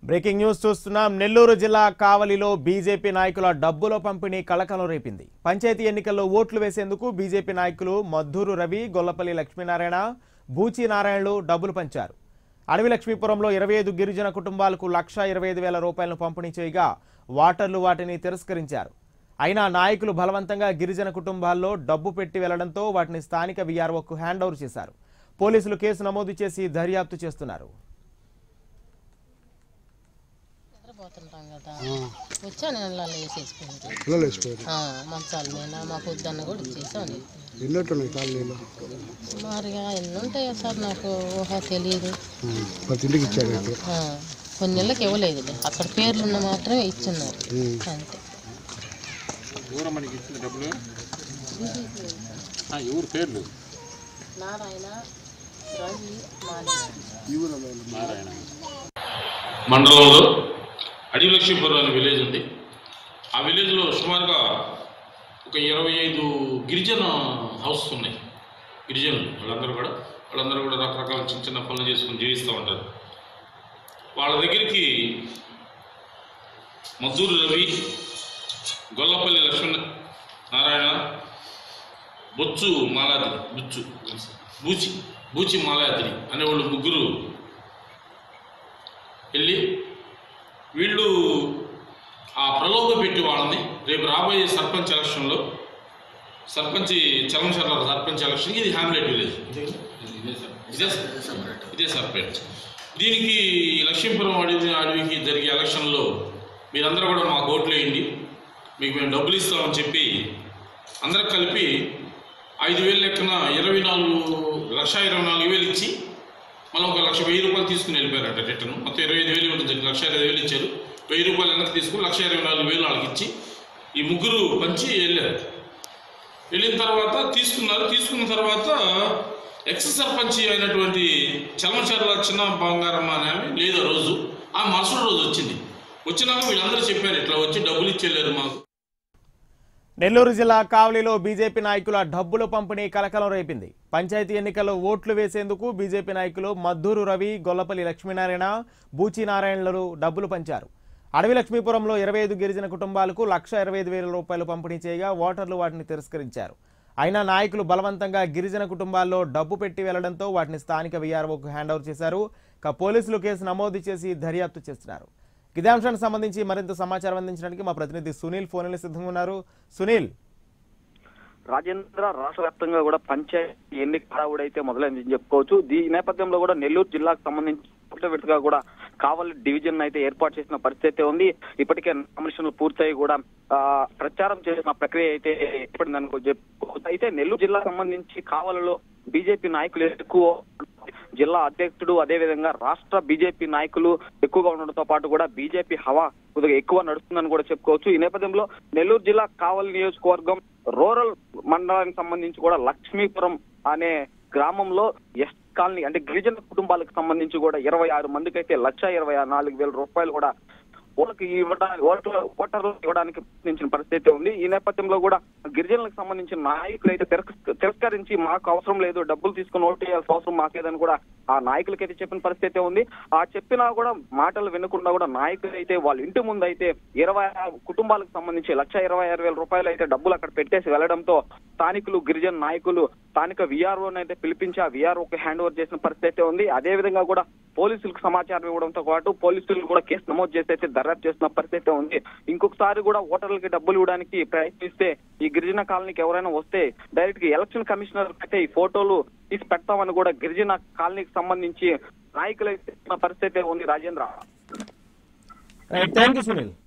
Breaking news చూస్తున్నాం నెల్లూరు జిల్లా కావలిలో బీజేపీ నాయకుల డబ్బుల పంపిణీ కలకలం రేపింది పంచాయతీ ఎన్నికల్లో ఓట్లు వేసేందుకు బీజేపీ నాయకులు మద్దూరు రవి గొల్లపల్లి లక్ష్మీనారాయణ బూచి నారాయణలు డబ్బులు పంచారు అడవి లక్ష్మీపురంలో ఇరవై ఐదు గిరిజన కుటుంబాలకు లక్ష ఇరవై ఐదు వేల రూపాయలను పంపిణీ చేయగా వాటర్లు వాటిని తిరస్కరించారు అయినా నాయకులు బలవంతంగా గిరిజన కుటుంబాల్లో డబ్బు పెట్టి వెళ్లడంతో వాటిని స్థానిక వీఆర్ఓకు హ్యాండ్ ఓవర్ చేశారు పోలీసులు కేసు నమోదు చేసి దర్యాప్తు చేస్తున్నారు నిద్రపోతుంటాం కదా వచ్చాను నెలలో వేసేసుకుంటాం పిల్లలు వేసిపోయారు మంచాల మీద మా పొద్దున్న కూడా ఇచ్చేసాను ఎన్నట్టున్నాయి కాలనీలో సుమారుగా ఎన్ని ఉంటాయో సార్ నాకు ఊహ తెలియదు ఉమ్. ప్రతి ఇంటికి ఇచ్చాడు అయితే ఆ, కొన్ని నెలలకు ఇవ్వలేదు అక్కడ పేర్లు ఉన్న మాత్రమే ఇచ్చున్నారు ఉమ్. అంతే మనకి ఇచ్చిన డబ్బులు ఆ, ఎవరు పేర్లు నారాయణ రవి మాది నారాయణ మండలంలో అడవి లక్ష్మీపురం అనే విలేజ్ ఉంది ఆ విలేజ్లో సుమారుగా ఒక ఇరవై ఐదు గిరిజన హౌస్ ఉన్నాయి గిరిజనులు వాళ్ళందరూ కూడా వాళ్ళందరూ కూడా రకరకాల చిన్న చిన్న పనులు చేసుకుని జీవిస్తూ ఉంటారు వాళ్ళ దగ్గరికి మద్దూరు రవి గొల్లపల్లి లక్ష్మణ నారాయణ బొచ్చు మాలాద్రి బుచ్చు బూచి బూచి మాలాద్రి అనేవాళ్ళు ముగ్గురు వెళ్ళి వీళ్ళు ఆ ప్రలోభ పెట్టి వాళ్ళని రేపు రాబోయే సర్పంచ్ ఎలక్షన్లో సర్పంచ్ చలమచర్ల సర్పంచ్ ఎలక్షన్ ఇది హ్యామ్లెట్ విలేజ్ ఇదే ఇదే సర్పంచ్ దీనికి లక్ష్మీపురం అడవి అడవికి జరిగే ఎలక్షన్లో మీరందరూ కూడా మాకు ఓట్లు వేయండి మీకు మేము డబ్బులు ఇస్తామని చెప్పి అందరూ కలిపి ఐదు వేలు లెక్కన ఇరవై నాలుగు లక్ష ఇరవై నాలుగు వేలు ఇచ్చి మళ్ళీ ఒక లక్ష వెయ్యి రూపాయలు తీసుకుని వెళ్ళిపోయారట రిటర్న్ మొత్తం ఇరవై ఐదు వేలు ఉంటుంది లక్ష ఇరవై వేలు ఇచ్చారు వెయ్యి రూపాయలు వెనక్కి తీసుకుని లక్ష ఇరవై నాలుగు వేలు వాళ్ళకి ఇచ్చి ఈ ముగ్గురు పంచి వెళ్ళారు వెళ్ళిన తర్వాత తీసుకున్నారు తీసుకున్న తర్వాత ఎక్స్ సర్పంచ్ అయినటువంటి చలమచర్ల చిన్న బంగారమ్మ అనే ఆమె లేదు ఆ రోజు ఆ మరుసటి రోజు వచ్చింది వచ్చినాక వీళ్ళందరూ చెప్పారు ఇట్లా వచ్చి డబ్బులు ఇచ్చేళ్ళారు మాకు నెల్లూరు జిల్లా కావలిలో బీజేపీ నాయకుల డబ్బుల పంపిణీ కలకలం రేపింది పంచాయతీ ఎన్నికల్లో ఓట్లు వేసేందుకు బీజేపీ నాయకులు మద్దూరు రవి గొల్లపల్లి లక్ష్మీనారాయణ బూచి నారాయణలు డబ్బులు పంచారు అడవి లక్ష్మీపురంలో ఇరవై ఐదు గిరిజన కుటుంబాలకు లక్ష ఇరవై ఐదు వేల రూపాయలు పంపిణీ చేయగా ఓటర్లు వాటిని తిరస్కరించారు అయినా నాయకులు బలవంతంగా గిరిజన కుటుంబాల్లో డబ్బు పెట్టి వెళ్లడంతో వాటిని స్థానిక వీఆర్ఓకు హ్యాండ్ ఓవర్ చేశారు ఇక పోలీసులు కేసు నమోదు చేసి దర్యాప్తు చేస్తున్నారు ఇదే అంశానికి సంబంధించి మరింత సమాచారం అందించడానికి మా ప్రతినిధి సునీల్ ఫోన్లో సిద్ధంగా ఉన్నారు సునీల్ రాజేంద్ర రాష్ట్ర వ్యాప్తంగా కూడా పంచాయతీ ఎన్నిక హడావుడైతే మొదలైందని చెప్పుకోవచ్చు ఈ నేపథ్యంలో కూడా నెల్లూరు జిల్లాకు సంబంధించి ఒకటో విడతగా కూడా కావలి డివిజన్ అయితే ఏర్పాటు చేసిన పరిస్థితి ఉంది ఇప్పటికే నామినేషన్లు పూర్తయి కూడా ఆ, ప్రచారం చేసిన ప్రక్రియ అయితే ఏర్పడిందని కూడా చెప్పుకోవచ్చు అయితే నెల్లూరు జిల్లాకు సంబంధించి కావలిలో బీజేపీ నాయకులు ఎక్కువ జిల్లా అధ్యక్షుడు అదేవిధంగా రాష్ట్ర బీజేపీ నాయకులు ఎక్కువగా ఉండడంతో పాటు కూడా బీజేపీ హవా కొద్దిగా ఎక్కువ నడుస్తుందని కూడా చెప్పుకోవచ్చు ఈ నేపథ్యంలో నెల్లూరు జిల్లా కావలి నియోజకవర్గం రూరల్ మండలానికి సంబంధించి కూడా లక్ష్మీపురం అనే గ్రామంలో ఎస్ కాలనీ అంటే గిరిజన కుటుంబాలకు సంబంధించి కూడా ఇరవై ఆరు మందికి అయితే లక్ష ఇరవై నాలుగు వేల రూపాయలు కూడా ఓట్లకి ఇవ్వడానికి ఓట్ల ఓటర్లు ఇవ్వడానికి ప్రయత్నించిన పరిస్థితి ఉంది ఈ నేపథ్యంలో కూడా గిరిజనులకు సంబంధించిన నాయకులు అయితే తిరస్క- తిరస్కరించి మాకు అవసరం లేదు డబ్బులు తీసుకుని ఓటు వేయాల్సిన అవసరం మాకేదని కూడా ఆ నాయకులకైతే చెప్పిన పరిస్థితి ఉంది ఆ చెప్పినా కూడా మాటలు వినకుండా కూడా నాయకులు అయితే వాళ్ళ ఇంటి ముందు అయితే ఇరవై ఆరు కుటుంబాలకు సంబంధించి లక్ష ఇరవై ఆరు వేల రూపాయలు అయితే డబ్బులు అక్కడ పెట్టేసి వెళ్లడంతో స్థానికులు గిరిజన నాయకులు స్థానిక విఆర్ఓ అయితే పిలిపించి ఆ విఆర్ఓకి హ్యాండ్ ఓవర్ చేసిన పరిస్థితి ఉంది అదే విధంగా కూడా పోలీసులకు సమాచారం ఇవ్వడంతో పాటు పోలీసులు కూడా కేసు నమోదు చేసి అయితే దర్యాప్తు చేస్తున్న పరిస్థితి ఉంది ఇంకొకసారి కూడా ఓటర్లకి డబ్బులు ఇవ్వడానికి ప్రయత్నిస్తే ఈ గిరిజన కాలనీకి ఎవరైనా వస్తే డైరెక్ట్ గా ఎలక్షన్ కమిషనర్ అయితే ఈ ఫోటోలు తీసి పెడతామని కూడా గిరిజన కాలనీకి సంబంధించి నాయకులు అయితే చెప్తున్న పరిస్థితి ఉంది రాజేంద్ర థ్యాంక్ యూ సునీల్